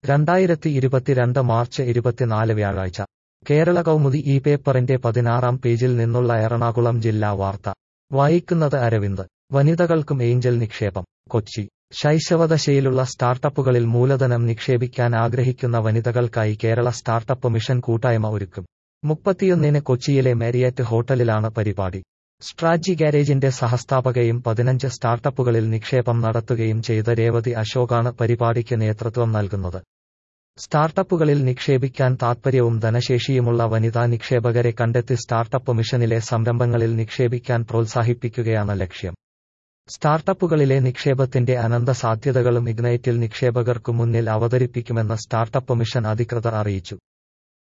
രണ്ടായിരത്തി ഇരുപത്തിരണ്ട് മാർച്ച് ഇരുപത്തിനാല് വ്യാഴാഴ്ച കേരള കൗമുദി ഈ പേപ്പറിന്റെ പതിനാറാം പേജിൽ നിന്നുള്ള എറണാകുളം ജില്ലാ വാർത്ത വായിക്കുന്നത് അരവിന്ദ് വനിതകൾക്കും ഏഞ്ചൽ നിക്ഷേപം കൊച്ചി ശൈശവദശയിലുള്ള സ്റ്റാർട്ടപ്പുകളിൽ മൂലധനം നിക്ഷേപിക്കാൻ ആഗ്രഹിക്കുന്ന വനിതകൾക്കായി കേരള സ്റ്റാർട്ടപ്പ് മിഷൻ കൂട്ടായ്മ ഒരുക്കും മുപ്പത്തിയൊന്നിന് കൊച്ചിയിലെ മാരിയറ്റ് ഹോട്ടലിലാണ് പരിപാടി സ്ട്രാജി ഗാരേജിന്റെ സഹസ്ഥാപകയും പതിനഞ്ച് സ്റ്റാർട്ടപ്പുകളിൽ നിക്ഷേപം നടത്തുകയും ചെയ്ത രേവതി അശോകാണ് പരിപാടിക്ക് നേതൃത്വം നൽകുന്നത് സ്റ്റാർട്ടപ്പുകളിൽ നിക്ഷേപിക്കാൻ താൽപ്പര്യവും ധനശേഷിയുമുള്ള വനിതാ നിക്ഷേപകരെ കണ്ടെത്തി സ്റ്റാർട്ടപ്പ് മിഷനിലെ സംരംഭങ്ങളിൽ നിക്ഷേപിക്കാൻ പ്രോത്സാഹിപ്പിക്കുകയാണ് ലക്ഷ്യം സ്റ്റാർട്ടപ്പുകളിലെ നിക്ഷേപത്തിന്റെ അനന്ത സാധ്യതകളും ഇഗ്നൈറ്റിൽ നിക്ഷേപകർക്കു മുന്നിൽ അവതരിപ്പിക്കുമെന്ന് സ്റ്റാർട്ടപ്പ് മിഷൻ അധികൃതർ അറിയിച്ചു